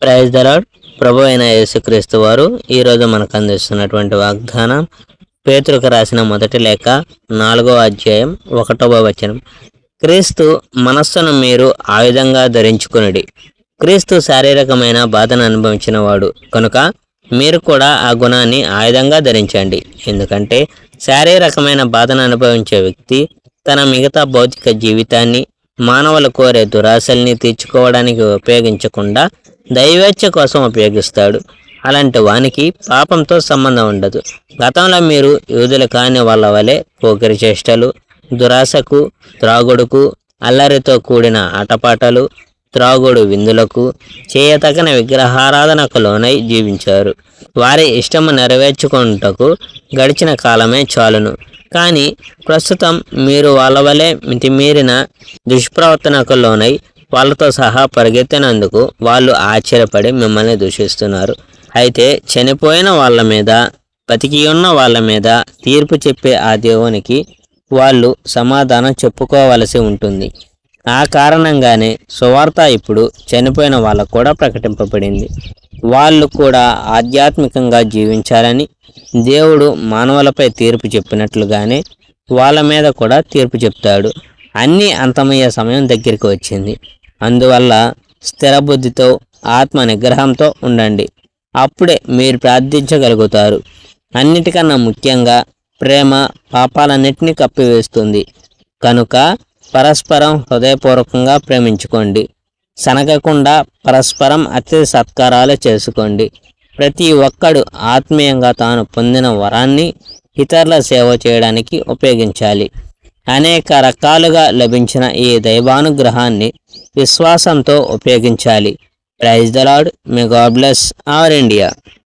praise the Lord ప్రభు అయిన యేసుక్రీస్తు వారు ఈరోజు మనకు అందిస్తున్నటువంటి వాగ్దానం పేతురుకు రాసిన మొదటి లేఖ నాలుగో అధ్యాయం ఒకటవ వచనం క్రీస్తు మనస్సును మీరు ఆయుధంగా ధరించుకునుడి క్రీస్తు శారీరకమైన బాధను అనుభవించిన వాడు కనుక మీరు కూడా ఆ గుణాన్ని ఆయుధంగా ధరించండి ఎందుకంటే శారీరకమైన బాధను అనుభవించే వ్యక్తి తన మిగతా భౌతిక జీవితాన్ని మానవులు కోరే దురాశల్ని తీర్చుకోవడానికి ఉపయోగించకుండా దైవేచ్ఛ కోసం ఉపయోగిస్తాడు అలాంటి వానికి పాపంతో సంబంధం ఉండదు గతంలో మీరు యూదులు కాని వాళ్ళ వలె పోకిరి చేష్టలు దురాశకు త్రాగుడుకు అల్లరితో కూడిన ఆటపాటలు త్రాగుడు విందులకు చేయతగిన విగ్రహారాధనకు లోనై జీవించారు వారి ఇష్టము నెరవేర్చుకుంటకు గడిచిన కాలమే చాలును కానీ ప్రస్తుతం మీరు వాళ్ళ వలె మితిమీరిన దుష్ప్రవర్తనకు లోనై వాళ్ళతో సహా పరిగెత్తినందుకు వాళ్ళు ఆశ్చర్యపడి మిమ్మల్ని దూషిస్తున్నారు అయితే చనిపోయిన వాళ్ళ మీద బతికి ఉన్న వాళ్ళ మీద తీర్పు చెప్పే ఆ దేవునికి వాళ్ళు సమాధానం చెప్పుకోవలసి ఉంటుంది ఆ కారణంగానే సువార్త ఇప్పుడు చనిపోయిన వాళ్ళకు కూడా ప్రకటింపబడింది వాళ్ళు కూడా ఆధ్యాత్మికంగా జీవించాలని దేవుడు మానవులపై తీర్పు చెప్పినట్లుగానే వాళ్ళ మీద కూడా తీర్పు చెప్తాడు అన్నీ అంతమయ్యే సమయం దగ్గరికి వచ్చింది అందువల్ల స్థిర బుద్ధితో ఆత్మ నిగ్రహంతో ఉండండి అప్పుడే మీరు ప్రార్థించగలుగుతారు అన్నిటికన్నా ముఖ్యంగా ప్రేమ పాపాలన్నిటినీ కప్పివేస్తుంది కనుక పరస్పరం హృదయపూర్వకంగా ప్రేమించుకోండి సనగకుండా పరస్పరం అతిథి సత్కారాలు చేసుకోండి ప్రతి ఒక్కడు ఆత్మీయంగా తాను పొందిన వరాన్ని ఇతరుల సేవ చేయడానికి ఉపయోగించాలి అనేక రకాలుగా లభించిన ఈ దైవానుగ్రహాన్ని విశ్వాసంతో ఉపయోగించాలి praise the Lord may God bless our India